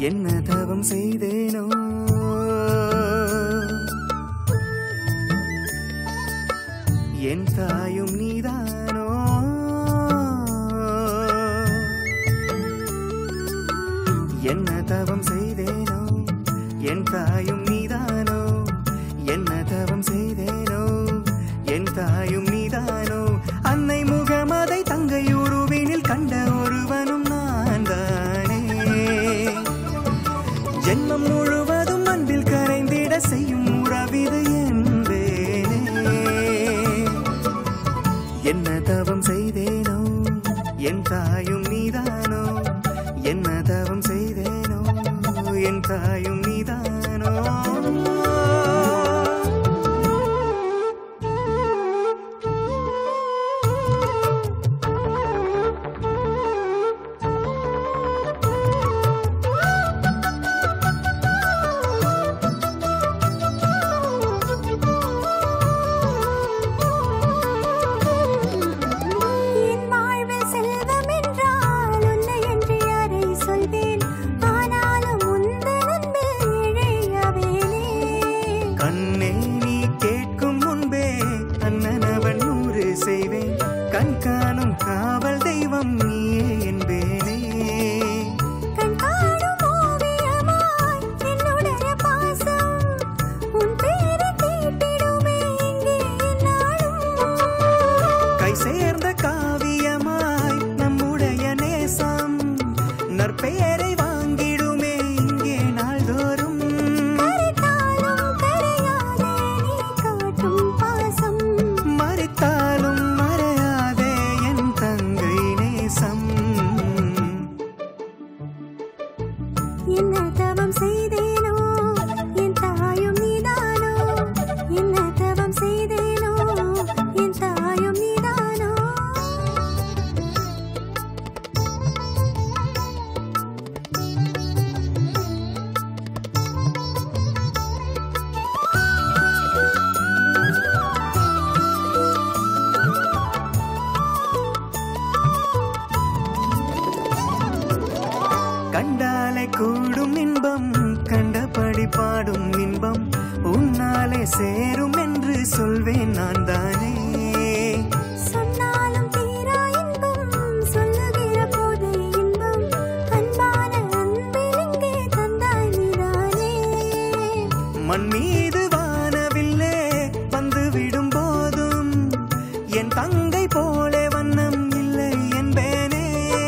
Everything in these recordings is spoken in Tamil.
என்ன தவம் செய்தேனோ என் தாயும் நீதானோ என்ன தவம் செய்தேனோ என் தாயும் நீதானோ என்ன தவம் செய்தேனோ என் தாயும் நீதானோ அன்னை முகமதை தங்கையுருவினில் கண்ட ஒருவனும் நான் தானே ஜென்மம் முழுவதும் அன்பில் கரைந்திட செய்யும் உறவிது என்பேனே என்ன தவம் செய்தேனோ என் தாயும் நீதானோ என்ன தவம் செய்தேனோ என் தாயும் நீதானோ என் வாழ்வில் செல்வம் என்றால் உன்னை என்று யாரை சொல்வேன் ஆனாலும் உந்தன் அன்பில் இழையவேனே கண்ணே நீ கேட்கும் முன்பே அண்ணன் அவன் நூறு செய்வேன் கண் காணும் காவல் தெய்வம் நீயே என்பேனே கண் காணும் ஓவியமாய் என்னுடைய பாசம் உன் பேரை கேட்டிடுமே இங்கே என்னாலும் கை சேர்ந்த காவியமாய் நம்முடைய நேசம் நற்பெயரை வாங்கிடுமே இங்கே நாள்தோறும் கரைத்தாலும் கரையாதே நீ காட்டும் பாசம் மறித்தாலும் மறையாதே என் தங்கை நேசம் என்ன தவம் செய்தேனோ என் தாயும் நீதானோ என்ன தவம் செய்தேனோ என் தாயும் நீதானோ கண்டாலே கூடும் இன்பம் கண்டபடி பாடும் இன்பம் உன்னாலே சேரும் என்று சொல்வேன் நான் தானே சொன்னாலும் தீரா இன்பம் சொல்லுகிற போதே இன்பம் அன்பான அன்பில் இங்கே தந்தாய் நீதானே மண் மீது வானவில்லே வந்து விடும் போதும் என் தங்கை போலே வண்ணம் இல்லை என்பேனே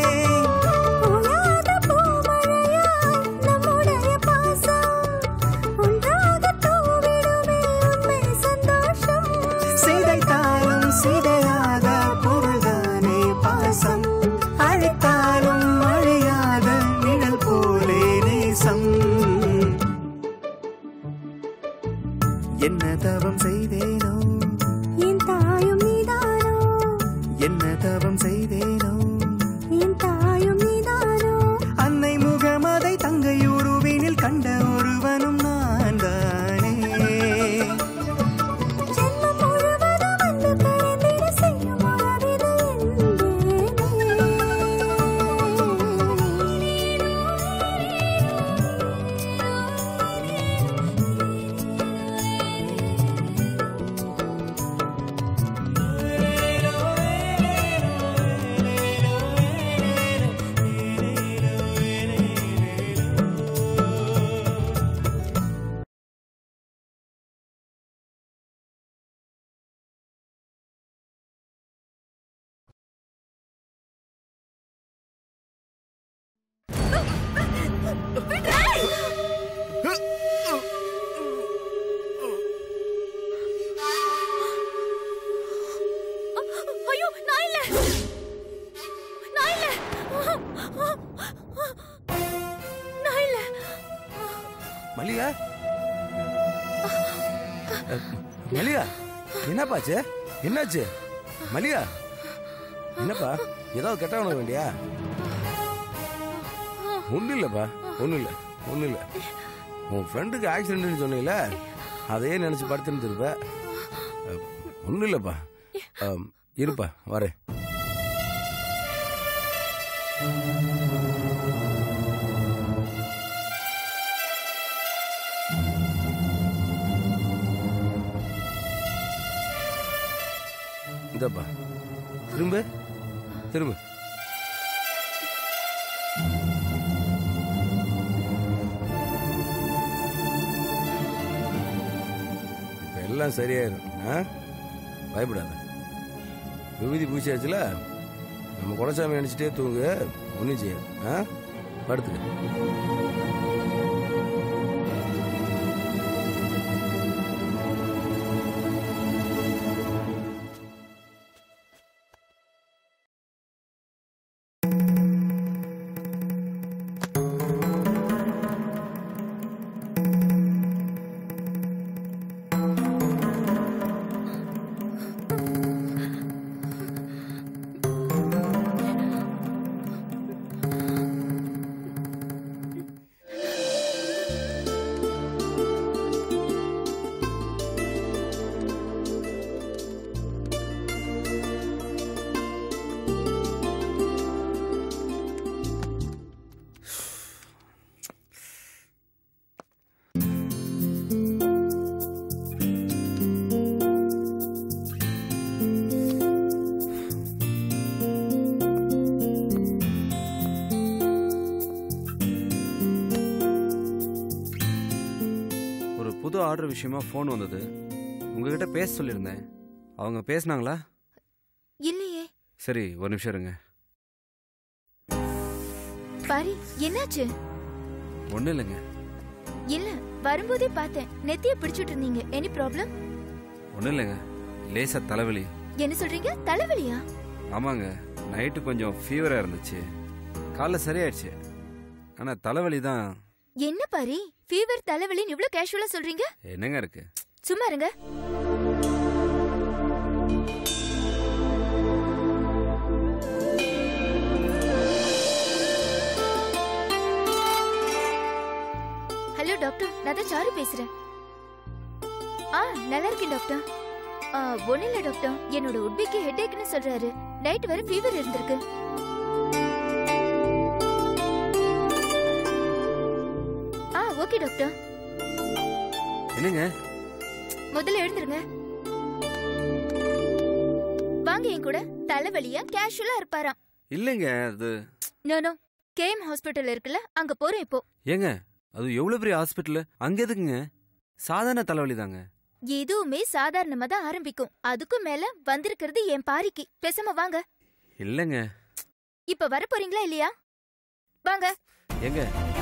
ஓயாத பூமழையாய் நம்முடைய பாசம் ஒன்றாக தூவிடுமே உண்மை சந்தோஷம் சிதைத்தாலும் சிதையாத பொருள்தானே பாசம் அழைத்தாலும் அழியாத நிழல் போலே நேசம் என்ன தவம் செய்தேனோ என் தாயும் நீதானோ என்ன தவம் செய்தேனோ என் தாயும் நீதானோ அன்னை முகமதை தங்கையுருவினில் கண்ட ஒருவனும் நான் தானே ஜென்மம் முழுவதும் அன்பு கரைந்திட செய்யும் உறவிது ஐயோ நான் இல்ல நான் இல்ல நான் இல்ல மல்லிகா அஹ், மல்லிகா என்னப்பாச்சு என்னாச்சு மல்லிகா என்னப்பா ஏதாவது கெட்டவன வேண்டியா ஒன்றும் இல்லைப்பா ஒன்றும் இல்லை ஒன்றும் இல்லை உன் ஃப்ரெண்டுக்கு ஆக்சிடென்ட்னு சொன்னீல அதையே நினச்சி படுத்துன்னு இருப்ப ஒன்றும் இல்லைப்பா அம், இருப்பா வரேன் இந்தப்பா திரும்ப திரும்ப இப்ப எல்லாம் சரியாயிரும் ஆ பயப்படாத விபூதி பூச்சியாச்சுல நம்ம குலசாமி நினைச்சிட்டே தூங்கு ஒன்றும் செய்யாது ஆ படுத்துக்க ஒரு புது ஆர்டர் விஷயமா ஃபோன் வந்தது உங்ககிட்ட பேச சொல்லியிருந்தேன் அவங்க பேசுனாங்களா இல்லையே சரி ஒரு நிமிஷம் இருங்க பாரி என்னாச்சு ஒன்றும் இல்லைங்க இல்ல வரும்போதே பார்த்தேன் நெத்திய பிடிச்சிட்டு இருந்தீங்க எனி ப்ராப்ளம் ஒன்றும் இல்லைங்க லேசா தலைவலி என்ன சொல்றீங்க தலைவலியா ஆமாங்க நைட்டு கொஞ்சம் ஃபீவராக இருந்துச்சு காலைல சரியாயிடுச்சு ஆனால் தலைவலி தான் என்ன பாரி ஃபீவர் தலைவலின்னு இவ்ளோ கேஷுவலா சொல்றீங்க என்னங்க இருக்கு சும்மா இருங்க ஹலோ டாக்டர் நான் தான் சாரு பேசுறேன் ஆ நல்லா இருக்கேன் டாக்டர் ஆ ஒன்னும் இல்ல டாக்டர் என்னோட உட்பிக்கு ஹெட்டேக்னு சொல்றாரு நைட் வரை ஃபீவர் இருந்திருக்கு ஆ ஓகே டாக்டர் என்னங்க முதல்ல எழுந்துருங்க வாங்க என் கூட தலைவலியா கேஷுவலா இருப்பாராம் இல்லைங்க அது நோ நோ கேஎம் ஹாஸ்பிட்டல் இருக்குல்ல அங்க போறேன் இப்போ ஏங்க அது எவ்வளோ பெரிய ஹாஸ்பிட்டலு அங்கே எதுக்குங்க சாதாரண தலைவலி தாங்க எதுவுமே சாதாரணமா தான் ஆரம்பிக்கும் அதுக்கும் மேல வந்திருக்கிறது என் பாரிக்கு பேசாம வாங்க இல்லைங்க இப்ப வர போறீங்களா இல்லையா வாங்க ஏங்க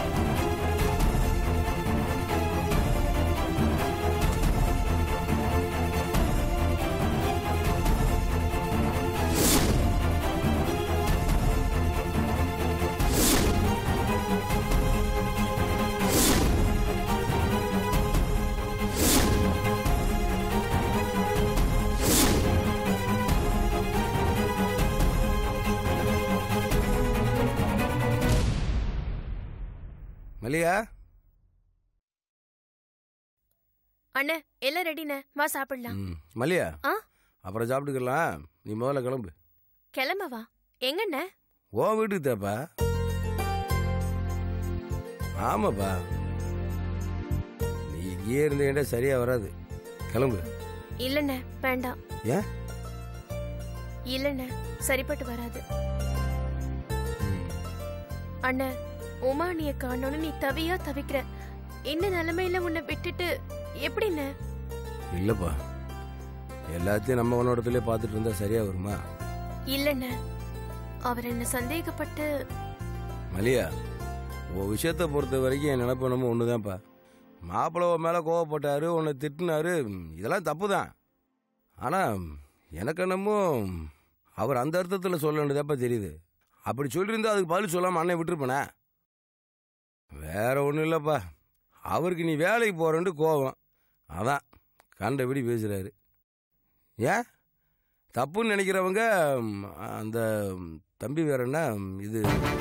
மல்லியா அண்ணே எல்லாம் ரெடிண்ணே வா சாப்பிடலாம் ம் மல்லியா ஆ? அப்புறம் சாப்பிட்டுக்கலாம் நீ முதல்ல கிளம்பு கிளம்பவா எங்கண்ணே ஓ வீட்டுக்கு தேப்பா ஆமாப்பா நீ இங்கேயே இருந்தீங்கன்னா சரியா வராது கிளம்பு இல்லண்ணே வேண்டாம் ஏன் இல்லண்ணே சரிப்பட்டு வராது ம். அண்ணே உமா நீய காணோன்னு நீ தவியா தவிக்கிற இந்த நிலைமையில உன்னை விட்டுட்டு எப்படிண்ணே இல்லப்பா எல்லாத்தையும் நம்ம உன்னோடத்துலயே பார்த்துட்டு இருந்தா சரியா வருமா இல்லண்ணே அவர் என்ன சந்தேகப்பட்டு மலியா உன் விஷயத்தை பொறுத்த வரைக்கும் என் நினைப்பு நம்ம ஒண்ணுதான்ப்பா மாப்பிள்ளை உன் மேல கோவப்பட்டாரு உன்னை திட்டினாரு இதெல்லாம் தப்பு தான் ஆனா எனக்கு என்னமோ அவர் அந்த அர்த்தத்தில் சொல்ல வேண்டியதாப்பா தெரியுது அப்படி சொல்லியிருந்தா அதுக்கு பதில் சொல்லாம அண்ணன் விட்டுருப்பனே வேற ஒன்றும் இல்லைப்பா அவருக்கு நீ வேலைக்கு போறேன்ட்டு கோவம் அதான் கண்டபடி பேசுறாரு ஏன் தப்புன்னு நினைக்கிறவங்க ம், அந்த ம், தம்பி வேற என்ன ம், இது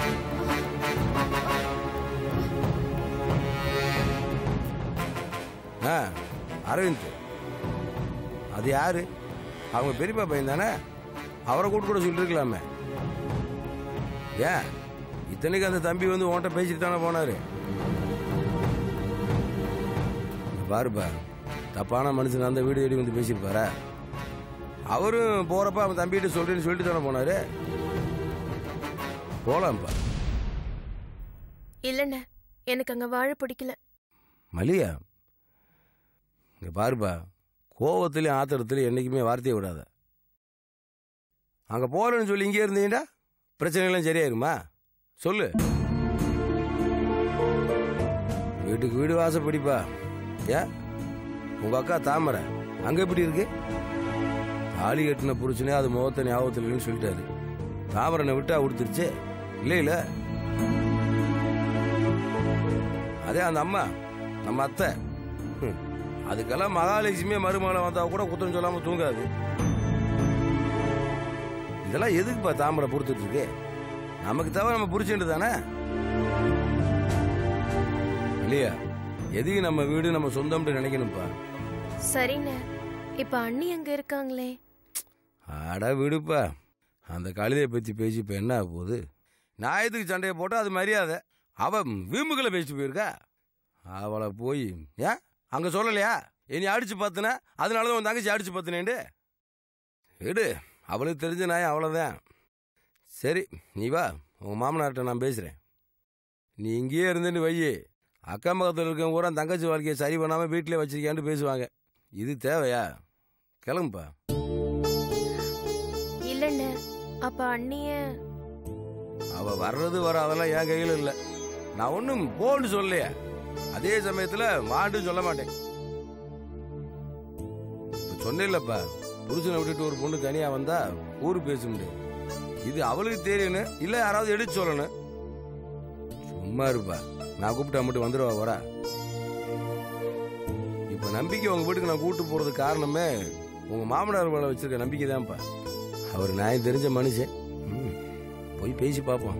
ஆ அரவிந்த் அது யாரு அவங்க பெரியப்பா பையன் தானே அவரை கூட்டு கூட சொல்லிருக்கலாமே ஏன் இத்தனைக்கு அந்த தம்பி வந்து உன்கிட்ட பேசிட்டு தானே போனாரு இங்க பாருப்பா தப்பான மனுஷன் அந்த வீடு தேடி வந்து பேசியிருப்பாரா அவரும் போறப்ப அவன் தம்பிகிட்ட சொல்றேன்னு சொல்லிட்டு தானே போனாரு போலாம்ப்பா இல்லண்ணே எனக்கு அங்க வாழ பிடிக்கல மலியா இங்க பாருப்பா கோவத்திலையும் ஆத்திரத்திலையும் என்னைக்குமே வார்த்தையை விடாத அங்க போறேன்னு சொல்லி இங்கே இருந்தீங்கடா பிரச்சனைலாம் சரியாயிருமா சொல்லு வீட்டுக்கு வீடு வாசப்படிப்பா ஏன் உங்க அக்கா தாமரை அங்க எப்படி இருக்கு தாலி கட்டின புருஷனே அது முகத்தை ஞாபகத்தில் இல்லைன்னு சொல்லிட்டாரு தாமரனை விட்டா கொடுத்துருச்சு இல்லை இல்ல அதே அந்த அம்மா நம்ம அத்தை ஹம், அதுக்கெல்லாம் மகாலட்சுமியே மருமகளை வந்தா கூட குத்தம் சொல்லாம தூங்காது இதெல்லாம் எதுக்குப்பா தாமரை பொறுத்துட்டு இருக்கு நமக்கு தவிர நம்ம புரிச்சுட்டு தானே இல்லையா எதுக்கு நம்ம வீடு நம்ம சொந்தம்னு நினைக்கணும்ப்பா சரிண்ணே இப்ப அண்ணி அங்க இருக்காங்களே அட விடுப்பா அந்த கழுதையை பத்தி பேசி இப்ப என்ன ஆக போகுது நியாயத்துக்கு சண்டையை போட்டா அது மரியாதை அவ வீம்புகளை பேசிட்டு போயிருக்கா அவளை போய் ஏன் அங்க சொல்லலையா இனி அடிச்சு பார்த்தினா அதனாலதான் உன் தங்கச்சி அடிச்சு பார்த்தினேண்டு விடு அவளுக்கு தெரிஞ்ச நாயம் அவ்வளோதான் சரி நீ வா உன் மாமனார்கிட்ட நான் பேசுறேன் நீ இங்கேயே இருந்துன்னு வையி அக்கம் பக்கத்தில் இருக்கவங்க பூரா தங்கச்சி வாழ்க்கையை சரி பண்ணாமல் வீட்டிலே வச்சிருக்கேன்னு பேசுவாங்க இது தேவையா கிளம்புப்பா இல்லண்ணே அப்ப அண்ணிய அவ வர்றது வர அதெல்லாம் என் கையில் இல்லை நான் ஒன்றும் போன்னு சொல்லலையே அதே சமயத்தில் வாண்டுன்னு சொல்ல மாட்டேன் இப்ப சொன்னேன்லப்பா புருஷனை விட்டுட்டு ஒரு பொண்ணு தனியா வந்தா ஊரு பேச முடியாது இது அவளுக்கு தெரியணும் இல்ல யாராவது எடுத்து சொல்லணும் சும்மா இருப்பா நான் கூப்பிட்டா மட்டும் வந்துடுவா வரா இப்ப நம்பிக்கை உங்க வீட்டுக்கு நான் கூட்டு போறது காரணமே உங்க மாமனார் மேல வச்சிருக்க நம்பிக்கை தான்ப்பா அவர் நான் தெரிஞ்ச மனுஷன் ம், போய் பேசி பார்ப்போம்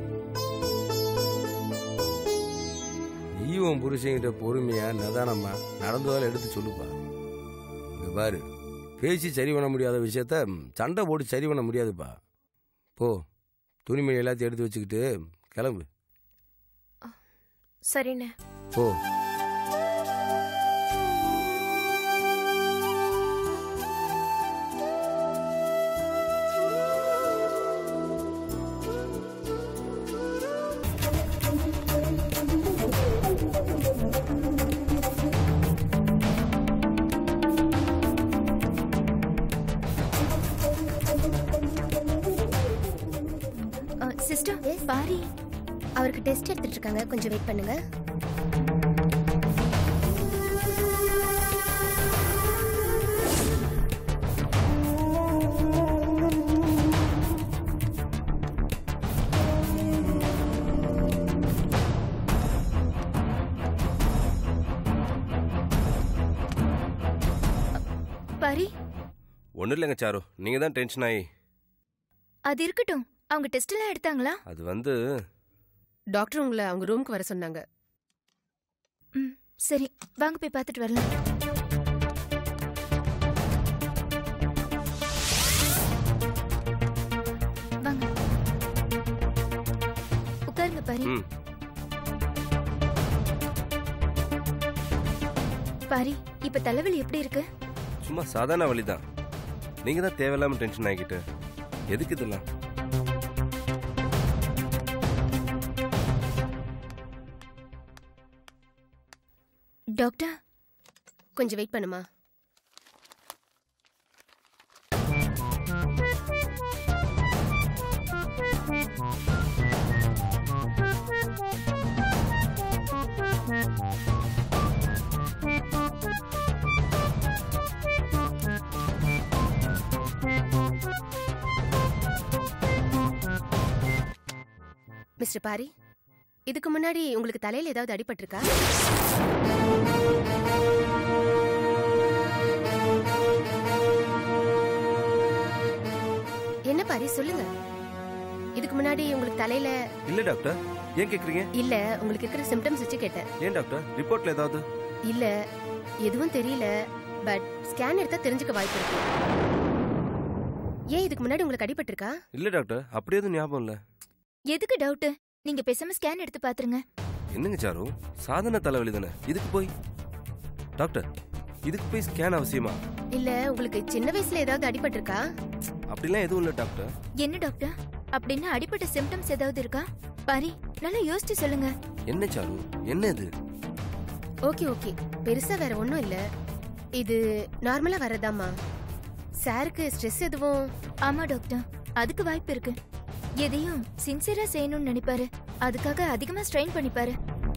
நீ உன் புருஷன்கிட்ட பொறுமையா நிதானமா நடந்ததால எடுத்து சொல்லுப்பா இங்க பாரு பேசி சரி பண்ண முடியாத விஷயத்த ம், சண்டை போட்டு சரி பண்ண முடியாதுப்பா போ துணிமணி எல்லாத்தையும் எடுத்து வச்சுக்கிட்டு கிளம்பு சரிண்ணே போ சிஸ்டர் பாரி அவருக்கு டெஸ்ட் எடுத்துட்டு இருக்காங்க கொஞ்சம் வெயிட் பண்ணுங்க பாரி ஒன்றும் இல்லைங்க சாரு நீங்கள் தான் டென்ஷன் ஆகி அது இருக்கட்டும் அவங்க டெஸ்ட் எல்லாம் எடுத்தாங்களா அது வந்து டாக்டர் உங்களை அவங்க ரூமுக்கு வர சொன்னாங்க ம் சரி வாங்க போய் பார்த்துட்டு வரலாம் வாங்க உட்காருங்க பாரி ம் பாரி இப்ப தலைவலி எப்படி இருக்கு சும்மா சாதாரண வழி தான் நீங்கள் தான் தேவையில்லாமல் டென்ஷன் ஆகிக்கிட்டு எதுக்கு இதெல்லாம் டாக்டர் கொஞ்சம் வெயிட் பண்ணுமா மிஸ்டர் பாரி இதுக்கு முன்னாடி உங்களுக்கு தலையில ஏதாவது அடிபட்டிருக்கா என்ன பாரி சொல்லுங்க இதுக்கு முன்னாடி உங்களுக்கு தலையில இல்லை டாக்டர் ஏன் கேட்குறீங்க இல்ல உங்களுக்கு இருக்கிற சிம்டம்ஸ் வச்சு கேட்டேன் ஏன் டாக்டர் ரிப்போர்ட்டில் ஏதாவது இல்ல எதுவும் தெரியல பட் ஸ்கேன் எடுத்தா தெரிஞ்சுக்க வாய்ப்பு இருக்கு ஏன் இதுக்கு முன்னாடி உங்களுக்கு அடிபட்டிருக்கா இல்லை டாக்டர் அப்படி எதுவும் ஞாபகம் இல்லை எதுக்கு டவுட் நீங்க பேசாம ஸ்கேன் எடுத்து பாத்துருங்க என்னங்க சாரு சாதாரண தலைவலி தானே இதுக்கு போய் டாக்டர் இதுக்கு போய் ஸ்கேன் அவசியமா இல்ல உங்களுக்கு சின்ன வயசுல ஏதாவது அடிபட்டிருக்கா அப்படிலாம் எதுவும் இல்லை டாக்டர் என்ன டாக்டர் அப்படின்னா அடிப்பட்ட சிம்டம்ஸ் ஏதாவது இருக்கா பாரி நல்லா யோசிச்சு சொல்லுங்க என்ன சாரு என்ன இது ஓகே ஓகே பெருசா வேற ஒண்ணும் இல்ல இது நார்மலா வரதாமா சாருக்கு ஸ்ட்ரெஸ் எதுவும் ஆமா டாக்டர் அதுக்கு வாய்ப்பு இருக்கு எதையும் சின்சியரா செய்யணும்னு நினைப்பாரு அதுக்காக அதிகமா ஸ்ட்ரெயின் பண்ணிப்பாரு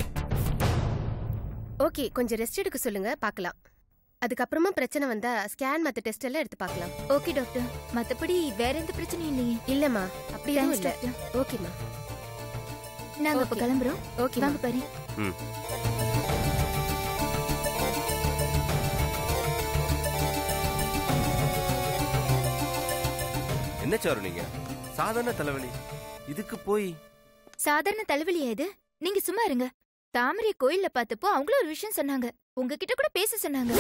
ஓகே கொஞ்சம் ரெஸ்ட் எடுக்க சொல்லுங்க பார்க்கலாம் அதுக்கப்புறமா பிரச்சனை வந்தா ஸ்கேன் மத்த டெஸ்ட் எல்லாம் எடுத்து பார்க்கலாம் ஓகே டாக்டர் மத்தபடி வேற எந்த பிரச்சனையும் இல்லையே இல்லம்மா அப்படி எதுவும் தேங்க்ஸ் இல்ல டாக்டர் ஓகேம்மா நாங்க இப்ப Okay. கிளம்புறோம் ஓகே வாங்க பாரு ம் என்ன சாரு நீங்க சாதாரண தலைவலி இதுக்கு போய் சாதாரண தலைவலியா இது நீங்க சும்மா இருங்க தாமரை கோயில்ல பார்த்தப்போ அவங்களும் ஒரு விஷயம் சொன்னாங்க உங்ககிட்ட கூட பேச சொன்னாங்க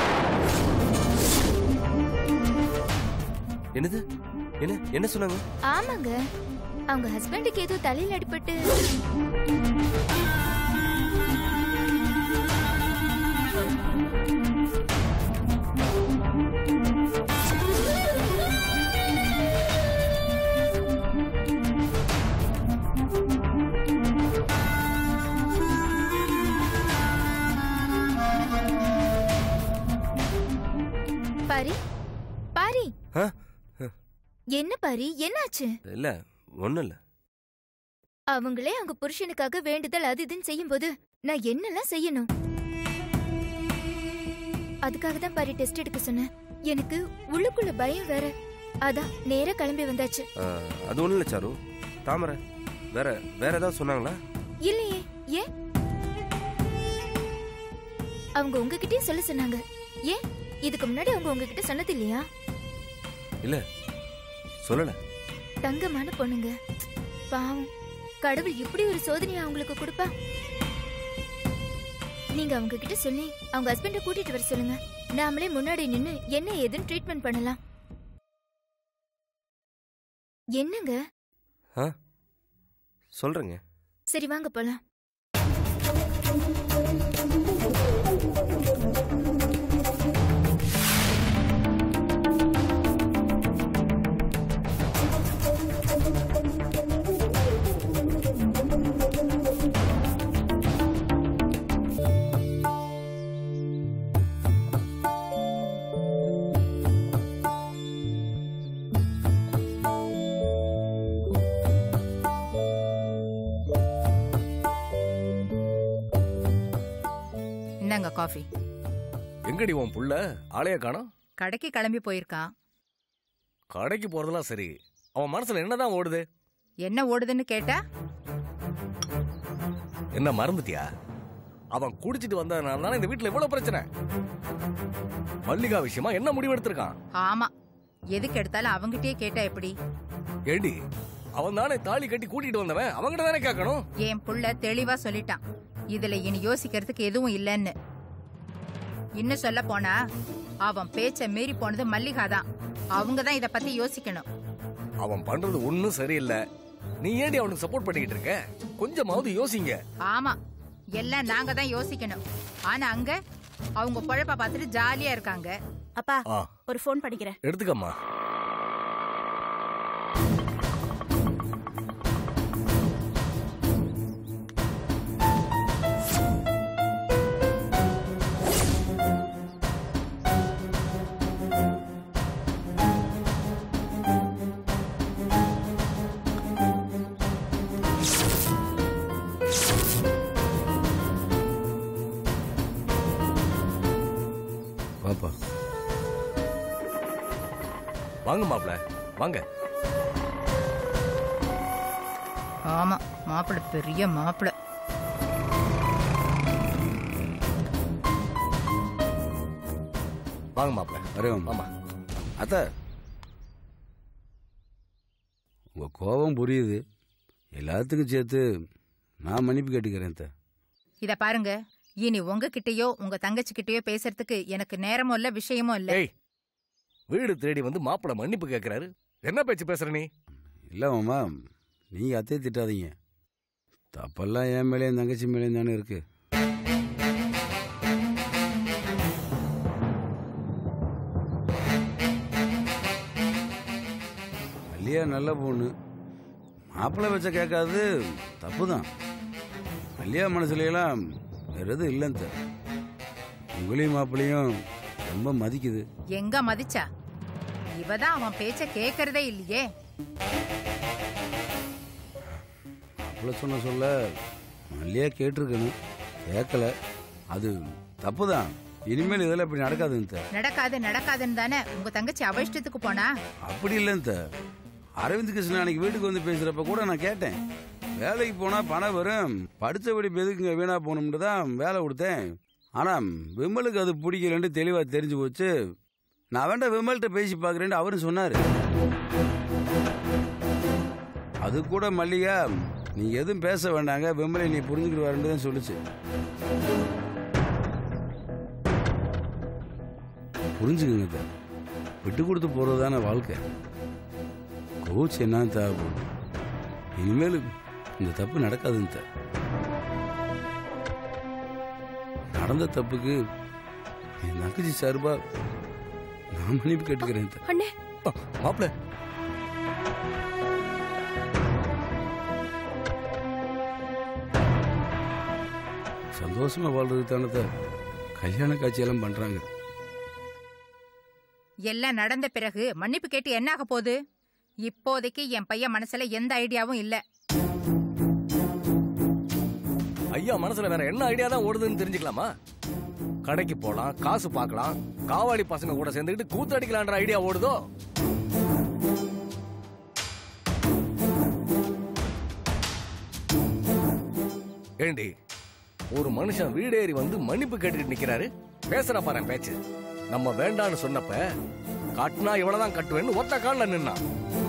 என்னது என்ன என்ன சொன்னாங்க ஆமாங்க அவங்க ஹஸ்பண்டுக்கு ஏதோ தலையில அடிபட்டு பாரி பாரி ஆ? என்ன பாரி என்னாச்சு இல்ல ஒண்ணும் இல்ல அவங்களே அவங்க புருஷனுக்காக வேண்டுதல் அது இதுன்னு செய்யும்போது நான் என்னெல்லாம் செய்யணும் அதுக்காக தான் பாரு டெஸ்ட் எடுக்க சொன்னேன் எனக்கு உள்ளுக்குள்ள பயம் வேற அதான் நேரா கிளம்பி வந்தாச்சு ஆ, அது ஒண்ணும் இல்ல சாரு தாமரை வேற வேற ஏதாவது சொன்னாங்களா இல்லையே ஏன் அவங்க உங்ககிட்டயும் சொல்ல சொன்னாங்க ஏன் இதுக்கு முன்னாடி அவங்க உங்ககிட்ட சொன்னது இல்லையா இல்ல சொல்லல தங்கமான பொண்ணுங்க பாவம் கடவுள் இப்படி ஒரு சோதனையை அவங்களுக்கு கொடுப்பா நீங்க அவங்க கிட்ட சொல்லி அவங்க ஹஸ்பண்ட கூட்டிட்டு வர சொல்லுங்க நாமளே முன்னாடி நின்னு என்ன ஏதுன்னு ட்ரீட்மெண்ட் பண்ணலாம் என்னங்க ஆ சொல்றேங்க சரி வாங்க போலாம் இந்தாங்க காஃபி எங்கடி உன் புள்ள ஆளைய காணோம் கடைக்கு கிளம்பி போயிருக்கான் கடைக்கு போறதெல்லாம் சரி அவன் மனசுல என்னதான் ஓடுது என்ன ஓடுதுன்னு கேட்டா என்ன மறந்துட்டியா அவன் குடிச்சிட்டு வந்ததுனால தானே இந்த வீட்டுல இவ்வளவு பிரச்சனை மல்லிகா விஷயமா என்ன முடிவு எடுத்திருக்கான் ஆமா எதுக்கு எடுத்தாலும் அவங்கிட்டயே கேட்டா எப்படி ஏண்டி அவன் தானே தாலி கட்டி கூட்டிட்டு வந்தவன் அவன்கிட்ட தானே கேட்கணும் என் புள்ள தெளிவா சொல்லிட்டான் இதுல இனி யோசிக்கிறதுக்கு எதுவும் இல்லைன்னு இன்னும் சொல்ல போனா அவன் பேச்ச மீறி போனது மல்லிகா தான் அவங்க தான் இத பத்தி யோசிக்கணும் அவன் பண்றது ஒன்னும் சரியில்லை நீ ஏண்டி அவனுக்கு சப்போர்ட் பண்ணிக்கிட்டு இருக்க கொஞ்சமாவது யோசிங்க ஆமா எல்லாம் நாங்க தான் யோசிக்கணும் ஆனா அங்க அவங்க பொழப்ப பார்த்துட்டு ஜாலியா இருக்காங்க அப்பா ஆ ஒரு ஃபோன் பண்ணிக்கிறேன் எடுத்துக்கம்மா வாப்பா வாங்க மாப்ள வாங்க ஆமா மாப்பிள்ளை பெரிய மாப்பிள்ளை வாங்க மாப்ள வரேன் ஆமா அத்த உங்க கோபம் புரியுது எல்லாத்துக்கும் சேர்த்து நான் மன்னிப்பு கேட்டுக்கிறேன் அத்தை இத பாருங்க இனி உங்ககிட்டயோ உங்க தங்கச்சி கிட்டயோ பேசுறதுக்கு எனக்கு நேரமும் இல்ல விஷயமும் இல்ல ஏய் வீடு தேடி வந்து மாப்பிள மன்னிப்பு கேக்குறாரு என்ன பேச்சு பேசுற நீ இல்லை மாமா நீங்கள் அத்தையை திட்டாதீங்க தப்பெல்லாம் என் மேலேயும் தங்கச்சி மேலேயும் தானே இருக்கு மல்லிகா நல்ல பொண்ணு மாப்பிள்ளை வச்ச கேட்காதது தப்பு தான் மல்லிகா மனசுலையெல்லாம் வேற எதுவும் இல்லைன்னு சார் உங்களையும் மாப்பிள்ளையும் ரொம்ப மதிக்குது எங்க மதிச்சா இவதான் அவன் பேச்ச கேக்குறதே இல்லையே மாப்பிள்ளை சொன்ன சொல்ல மல்லியா கேட்டிருக்கணும் கேட்கல அது தப்பு தான் இனிமேல் இதெல்லாம் இப்படி நடக்காதுங்க சார் நடக்காது நடக்காதுன்னு தானே உங்க தங்கச்சி அவ இஷ்டத்துக்கு போனா அப்படி இல்லைன்னு சார் அரவிந்த் கிருஷ்ணன் அன்னைக்கு வீட்டுக்கு வந்து பேசுறப்ப கூட நான் கேட்டேன் வேலைக்கு போனா பணம் வரும் படிச்சபடி எதுக்குங்க வீணா போகணும்னு தான் வேலை கொடுத்தேன் ஆனா விமலுக்கு அது பிடிக்கலன்ட்டு தெளிவா தெரிஞ்சு போச்சு நான் வேண்டாம் விமல்கிட்ட பேசி பார்க்குறேன்னு அவரும் சொன்னாரு அது கூட மல்லிகா நீ எதுவும் பேச வேண்டாங்க விமலை நீ புரிஞ்சுக்கிடுவாருன்னு தான் சொல்லுச்சு புரிஞ்சுக்குங்க சார் விட்டு கொடுத்து போறது தானே வாழ்க்கை கோச் என்ன தேவைப்படும் இனிமேல் இந்த தப்பு நடக்காதுன்னு சார் நடந்த தப்புக்கு என் தங்கச்சி சார்பா நான் மன்னிப்பு கேட்டுக்கிறேன் சார் அண்ணே மாப்பிள்ள சந்தோஷமா வாழ்றதுக்கு தானே சார் கல்யாண காட்சியெல்லாம் பண்றாங்க எல்லாம் நடந்த பிறகு மன்னிப்பு கேட்டு என்ன ஆக போகுது இப்போதைக்கு என் பையன் மனசுல எந்த ஐடியாவும் இல்ல ஐயா மனசுல வேற என்ன ஐடியா தான் ஓடுதுன்னு தெரிஞ்சுக்கலாமா கடைக்கு போலாம் காசு பார்க்கலாம் காவாடி பசங்க கூட சேர்ந்துக்கிட்டு கூத்தடிக்கலான்ற ஐடியா ஓடுதோ ஏண்டி ஒரு மனுஷன் வீடேறி வந்து மன்னிப்பு கேட்டுக்கிட்டு நிக்கிறாரு பேசுற பாரு பேச்சு நம்ம வேண்டான்னு சொன்னப்ப காட்டுனா இவ்வளவுதான் கட்டுவேன்னு ஒத்த கால்ல நின்னான்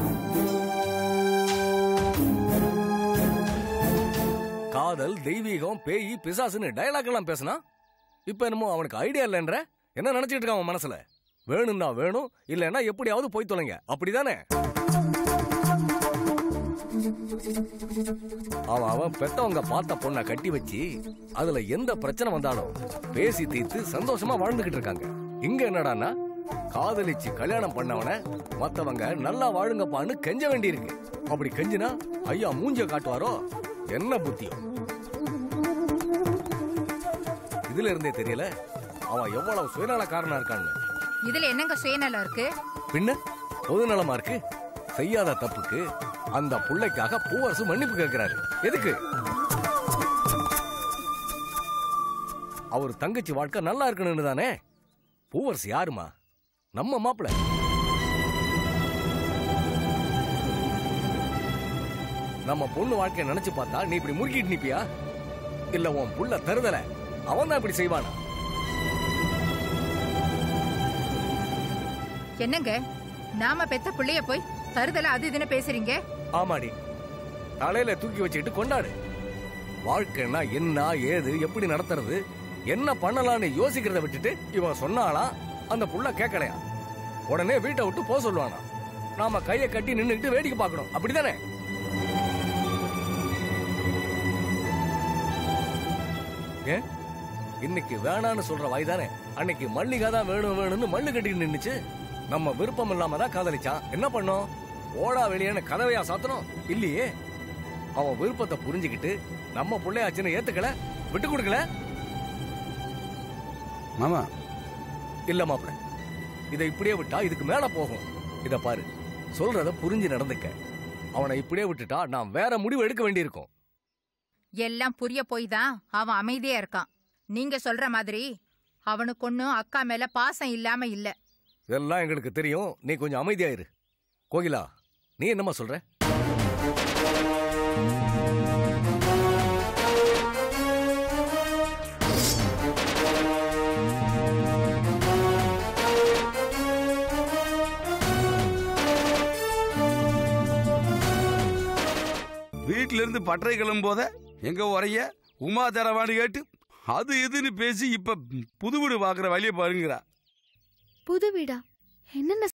காதல் தெய்வீகம் பேய் பிசாசுன்னு டயலாக் எல்லாம் பேசினா இப்ப என்னமோ அவனுக்கு ஐடியா இல்லைன்ற என்ன நினைச்சிட்டு இருக்கான் அவன் மனசுல வேணும்னா வேணும் இல்லைன்னா எப்படியாவது போய் தொலைங்க அப்படிதானே அவன் அவன் பெத்தவங்க பார்த்த பொண்ணை கட்டி வச்சு அதுல எந்த பிரச்சனை வந்தாலும் பேசி தீர்த்து சந்தோஷமா வாழ்ந்துகிட்டு இருக்காங்க இங்க என்னடான்னா காதலிச்சு கல்யாணம் பண்ணவன மத்தவங்க நல்லா வாழுங்கப்பான்னு கெஞ்ச வேண்டியிருக்கு அப்படி கெஞ்சினா ஐயா மூஞ்ச காட்டுவாரோ என்ன புத்தியோ இதுல இருந்தே தெரியல அவன் எவ்வளவு சுயநலக்காரனா இருக்கான்னு இதுல என்னங்க சுயநலம் இருக்கு பின்ன பொதுநலமா இருக்கு செய்யாத தப்புக்கு அந்த புள்ளைக்காக பூவரசு மன்னிப்பு கேட்கிறாரு எதுக்கு அவர் தங்கச்சி வாழ்க்கை நல்லா இருக்கணும்னு தானே பூவரசு யாருமா நம்ம மாப்பிள நம்ம பொண்ணு வாழ்க்கைய நினைச்சு பார்த்தா நீ இப்படி முறுக்கிட்டு நிப்பியா இல்ல உன் புள்ள தருதல அவன் தான் இப்படி செய்வானா என்னங்க நாம பெத்த பிள்ளைய போய் தருதல அது இதுன்னு பேசுறீங்க ஆமாடி தலையில தூக்கி வச்சுக்கிட்டு கொண்டாடு வாழ்க்கைன்னா என்ன ஏது எப்படி நடத்துறது என்ன பண்ணலாம்னு யோசிக்கிறத விட்டுட்டு இவன் சொன்னாலாம் அந்த புள்ள கேட்கலையா உடனே வீட்டை விட்டு போக சொல்லுவானா நாம கைய கட்டி நின்னுட்டு வேடிக்கை பார்க்கணும் அப்படிதானே ஏன் இன்னைக்கு வேணான்னு சொல்ற வயதானே அன்னைக்கு மல்லிகா தான் வேணும் வேணும்னு மல்லு கட்டிட்டு நின்னுச்சு நம்ம விருப்பம் இல்லாம தான் காதலிச்சான் என்ன பண்ணோம் ஓடா வெளியேன்னு கதவையா சாத்தணும் இல்லையே அவன் விருப்பத்தை புரிஞ்சுக்கிட்டு நம்ம பிள்ளையாச்சுன்னு ஏத்துக்கல விட்டு கொடுக்கல மாமா இல்ல மாப்பிள இதை இப்படியே விட்டா இதுக்கு மேல போகும் இத பாரு சொல்றத புரிஞ்சு நடந்துக்க அவனை இப்படியே விட்டுட்டா நான் வேற முடிவு எடுக்க வேண்டியிருக்கும் எல்லாம் புரிய போய் தான் அவன் அமைதியா இருக்கான் நீங்க சொல்ற மாதிரி அவனுக்கு ஒன்னும் அக்கா மேல பாசம் இல்லாம இல்ல இதெல்லாம் எங்களுக்கு தெரியும் நீ கொஞ்சம் அமைதியாயிரு கோகிலா நீ என்னம்மா சொல்ற வீட்ல இருந்து பட்டறை கிளம்பும் போத எங்க உரைய உமா தரவான்னு கேட்டு அது இதுன்னு பேசி இப்ப புது வீடு பாக்குற வழியை பாருங்கிறா புது வீடா என்னென்ன